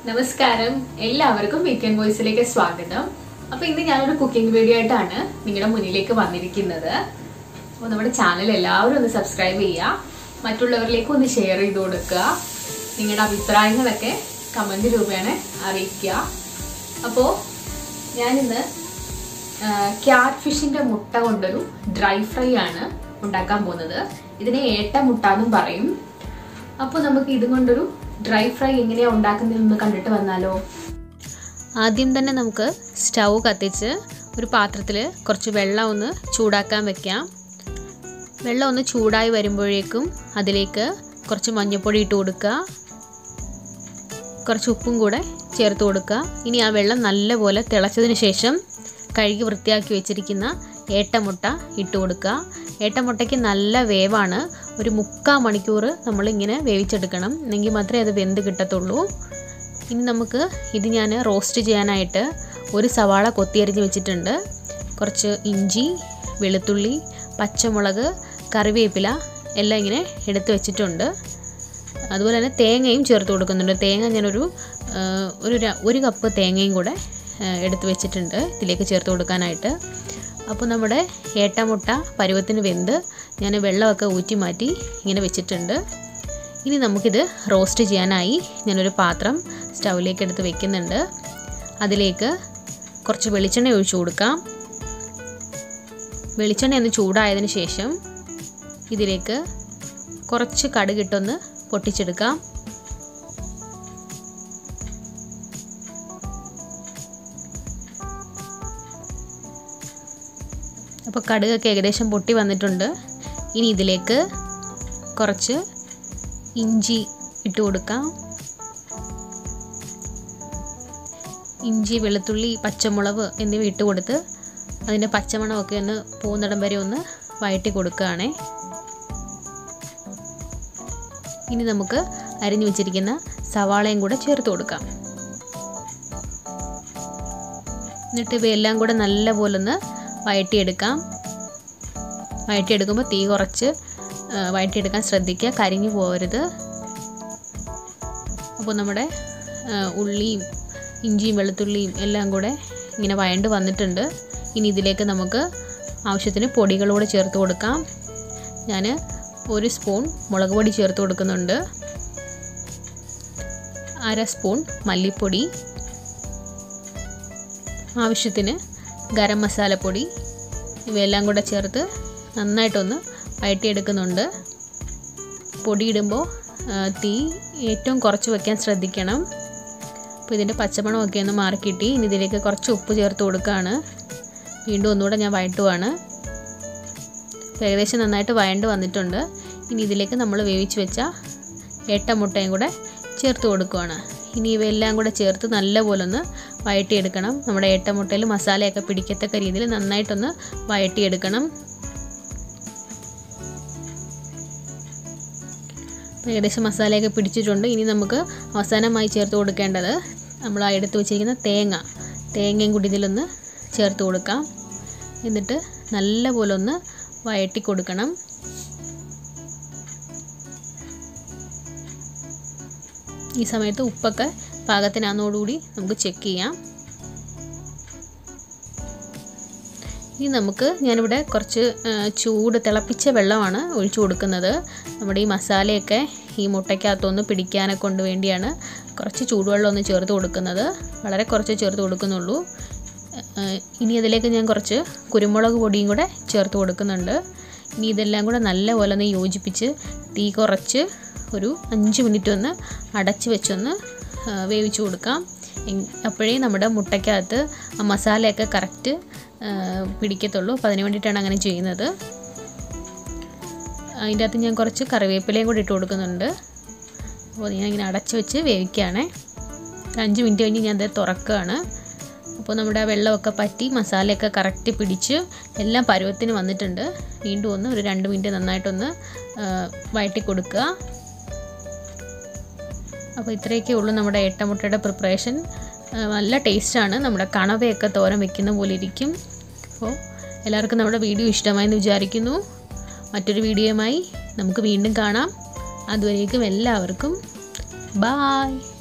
നമസ്കാരം എല്ലാവർക്കും വീക്കെൻഡ് വോയിസിലേക്ക് സ്വാഗതം അപ്പൊ ഇന്ന് ഞാനൊരു കുക്കിംഗ് വീഡിയോ ആയിട്ടാണ് നിങ്ങളുടെ മുന്നിലേക്ക് വന്നിരിക്കുന്നത് അപ്പോൾ നമ്മുടെ ചാനൽ എല്ലാവരും ഒന്ന് സബ്സ്ക്രൈബ് ചെയ്യുക മറ്റുള്ളവരിലേക്ക് ഒന്ന് ഷെയർ ചെയ്ത് കൊടുക്കുക നിങ്ങളുടെ അഭിപ്രായങ്ങളൊക്കെ കമന്റ് രൂപേണ അറിയിക്കുക അപ്പോൾ ഞാനിന്ന് ക്യാറ്റ് ഫിഷിന്റെ മുട്ട കൊണ്ടൊരു ഡ്രൈ ഫ്രൈ ആണ് ഉണ്ടാക്കാൻ പോകുന്നത് ഇതിനെ ഏട്ട മുട്ട എന്നും പറയും അപ്പോൾ നമുക്ക് ഇതും കൊണ്ടൊരു ഡ്രൈ ഫ്രൈ എങ്ങനെയാ ഉണ്ടാക്കുന്നതെന്ന് കണ്ടിട്ട് വന്നാലോ ആദ്യം തന്നെ നമുക്ക് സ്റ്റൗ കത്തിച്ച് ഒരു പാത്രത്തിൽ കുറച്ച് വെള്ളം ഒന്ന് ചൂടാക്കാൻ വെക്കാം വെള്ളം ഒന്ന് ചൂടായി വരുമ്പോഴേക്കും അതിലേക്ക് കുറച്ച് മഞ്ഞൾപ്പൊടി ഇട്ട് കൊടുക്കുക കുറച്ച് ഉപ്പും കൂടെ ചേർത്ത് കൊടുക്കുക ഇനി ആ വെള്ളം നല്ലപോലെ തിളച്ചതിന് ശേഷം കഴുകി വൃത്തിയാക്കി വെച്ചിരിക്കുന്ന ഏട്ടമുട്ട ഇട്ട് കൊടുക്കുക ഏട്ടമുട്ടയ്ക്ക് നല്ല വേവാണ് ഒരു മുക്കാൽ മണിക്കൂർ നമ്മളിങ്ങനെ വേവിച്ചെടുക്കണം എങ്കിൽ മാത്രമേ അത് വെന്ത് കിട്ടത്തുള്ളൂ ഇനി നമുക്ക് ഇത് ഞാൻ റോസ്റ്റ് ചെയ്യാനായിട്ട് ഒരു സവാള കൊത്തിയരിഞ്ഞ് വെച്ചിട്ടുണ്ട് കുറച്ച് ഇഞ്ചി വെളുത്തുള്ളി പച്ചമുളക് കറിവേപ്പില എല്ലാം ഇങ്ങനെ എടുത്ത് വെച്ചിട്ടുണ്ട് അതുപോലെ തന്നെ തേങ്ങയും ചേർത്ത് കൊടുക്കുന്നുണ്ട് തേങ്ങ ഞാനൊരു ഒരു ഒരു കപ്പ് തേങ്ങയും കൂടെ എടുത്ത് വെച്ചിട്ടുണ്ട് ഇതിലേക്ക് ചേർത്ത് കൊടുക്കാനായിട്ട് അപ്പോൾ നമ്മുടെ ഏട്ടമുട്ട പരുവത്തിന് വെന്ത് ഞാൻ വെള്ളമൊക്കെ ഊറ്റി മാറ്റി ഇങ്ങനെ വെച്ചിട്ടുണ്ട് ഇനി നമുക്കിത് റോസ്റ്റ് ചെയ്യാനായി ഞാനൊരു പാത്രം സ്റ്റൗവിലേക്ക് എടുത്ത് വെക്കുന്നുണ്ട് അതിലേക്ക് കുറച്ച് വെളിച്ചെണ്ണ ഒഴിച്ചു കൊടുക്കാം വെളിച്ചെണ്ണ ഒന്ന് ചൂടായതിന് ശേഷം ഇതിലേക്ക് കുറച്ച് കടുകിട്ടൊന്ന് പൊട്ടിച്ചെടുക്കാം അപ്പോൾ കടുകൊക്കെ ഏകദേശം പൊട്ടി വന്നിട്ടുണ്ട് ഇനി ഇതിലേക്ക് കുറച്ച് ഇഞ്ചി ഇട്ട് കൊടുക്കാം ഇഞ്ചി വെളുത്തുള്ളി പച്ചമുളക് എന്നിവ ഇട്ട് കൊടുത്ത് അതിൻ്റെ പച്ചമണമൊക്കെ ഒന്ന് പോകുന്നിടം വരെ ഒന്ന് വഴറ്റി കൊടുക്കുകയാണേ ഇനി നമുക്ക് അരിഞ്ഞു വെച്ചിരിക്കുന്ന സവാളയും കൂടെ ചേർത്ത് കൊടുക്കാം എന്നിട്ട് ഇവയെല്ലാം കൂടെ നല്ലപോലെ ഒന്ന് വഴറ്റിയെടുക്കാം വഴറ്റിയെടുക്കുമ്പോൾ തീ കുറച്ച് വഴറ്റിയെടുക്കാൻ ശ്രദ്ധിക്കുക കരിഞ്ഞു പോകരുത് അപ്പോൾ നമ്മുടെ ഉള്ളിയും ഇഞ്ചിയും വെളുത്തുള്ളിയും എല്ലാം കൂടെ ഇങ്ങനെ വഴണ്ട് വന്നിട്ടുണ്ട് ഇനി ഇതിലേക്ക് നമുക്ക് ആവശ്യത്തിന് പൊടികളൂടെ ചേർത്ത് കൊടുക്കാം ഞാൻ ഒരു സ്പൂൺ മുളക് പൊടി ചേർത്ത് കൊടുക്കുന്നുണ്ട് അര സ്പൂൺ മല്ലിപ്പൊടി ആവശ്യത്തിന് ഗരം മസാലപ്പൊടി ഇവയെല്ലാം കൂടെ ചേർത്ത് നന്നായിട്ടൊന്ന് വഴറ്റിയെടുക്കുന്നുണ്ട് പൊടിയിടുമ്പോൾ തീ ഏറ്റവും കുറച്ച് വയ്ക്കാൻ ശ്രദ്ധിക്കണം അപ്പോൾ ഇതിൻ്റെ പച്ചമണമൊക്കെ ഒന്ന് മാറിക്കിട്ടി ഇനി ഇതിലേക്ക് കുറച്ച് ഉപ്പ് ചേർത്ത് കൊടുക്കുകയാണ് വീണ്ടും ഒന്നുകൂടെ ഞാൻ വഴട്ടുവാണ് അപ്പോൾ ഏകദേശം നന്നായിട്ട് വഴണ്ട് വന്നിട്ടുണ്ട് ഇനി ഇതിലേക്ക് നമ്മൾ വേവിച്ച് വെച്ച ഏട്ട മുട്ടയും കൂടെ ചേർത്ത് കൊടുക്കുകയാണ് ഇനി ഇവയെല്ലാം കൂടെ ചേർത്ത് നല്ലപോലെ ഒന്ന് വഴറ്റിയെടുക്കണം നമ്മുടെ ഏട്ടമുട്ടയിൽ മസാലയൊക്കെ പിടിക്കത്തക്ക രീതിയിൽ നന്നായിട്ടൊന്ന് വഴറ്റിയെടുക്കണം ഏകദേശം മസാലയൊക്കെ പിടിച്ചിട്ടുണ്ട് ഇനി നമുക്ക് അവസാനമായി ചേർത്ത് കൊടുക്കേണ്ടത് നമ്മൾ ആ എടുത്ത് വെച്ചിരിക്കുന്ന തേങ്ങ തേങ്ങയും കൂടി ഇതിലൊന്ന് ചേർത്ത് കൊടുക്കാം എന്നിട്ട് നല്ലപോലെ ഒന്ന് വഴറ്റി കൊടുക്കണം ഈ സമയത്ത് ഉപ്പൊക്കെ പാകത്തിനാന്നോടുകൂടി നമുക്ക് ചെക്ക് ചെയ്യാം ഇനി നമുക്ക് ഞാനിവിടെ കുറച്ച് ചൂട് തിളപ്പിച്ച വെള്ളമാണ് ഒഴിച്ചു കൊടുക്കുന്നത് നമ്മുടെ ഈ മസാലയൊക്കെ ഈ മുട്ടയ്ക്കകത്തൊന്ന് പിടിക്കാനൊക്കെ കൊണ്ട് വേണ്ടിയാണ് കുറച്ച് ചൂടുവെള്ളം ഒന്ന് ചേർത്ത് കൊടുക്കുന്നത് വളരെ കുറച്ച് ചേർത്ത് കൊടുക്കുന്നുള്ളൂ ഇനി അതിലേക്ക് ഞാൻ കുറച്ച് കുരുമുളക് പൊടിയും കൂടെ ചേർത്ത് കൊടുക്കുന്നുണ്ട് ഇനി ഇതെല്ലാം കൂടെ നല്ലപോലെ ഒന്ന് യോജിപ്പിച്ച് തീ കുറച്ച് ഒരു അഞ്ച് മിനിറ്റ് ഒന്ന് അടച്ച് വെച്ചൊന്ന് വേവിച്ച് കൊടുക്കാം അപ്പോഴേ നമ്മുടെ മുട്ടയ്ക്കകത്ത് ആ മസാലയൊക്കെ കറക്റ്റ് പിടിക്കത്തുള്ളൂ അപ്പോൾ അതിന് വേണ്ടിയിട്ടാണ് അങ്ങനെ ചെയ്യുന്നത് അതിൻ്റെ അകത്ത് ഞാൻ കുറച്ച് കറിവേപ്പിലയും കൂടി ഇട്ട് കൊടുക്കുന്നുണ്ട് അപ്പോൾ ഞാൻ ഇങ്ങനെ അടച്ച് വെച്ച് വേവിക്കുകയാണേ അഞ്ച് മിനിറ്റ് കഴിഞ്ഞ് ഞാൻ അത് തുറക്കുകയാണ് അപ്പോൾ നമ്മുടെ ആ വെള്ളമൊക്കെ പറ്റി മസാലയൊക്കെ കറക്റ്റ് പിടിച്ച് എല്ലാം പരുവത്തിന് വന്നിട്ടുണ്ട് വീണ്ടും ഒന്ന് ഒരു രണ്ട് മിനിറ്റ് നന്നായിട്ടൊന്ന് വഴറ്റി കൊടുക്കുക അപ്പോൾ ഇത്രയൊക്കെ ഉള്ളൂ നമ്മുടെ ഏട്ടമുട്ടയുടെ പ്രിപ്പറേഷൻ നല്ല ടേസ്റ്റാണ് നമ്മുടെ കണവയൊക്കെ തോരൻ വെക്കുന്ന പോലെ ഇരിക്കും അപ്പോൾ എല്ലാവർക്കും നമ്മുടെ വീഡിയോ ഇഷ്ടമായെന്ന് വിചാരിക്കുന്നു മറ്റൊരു വീഡിയോയുമായി നമുക്ക് വീണ്ടും കാണാം അതുവരേക്കും എല്ലാവർക്കും ബായ്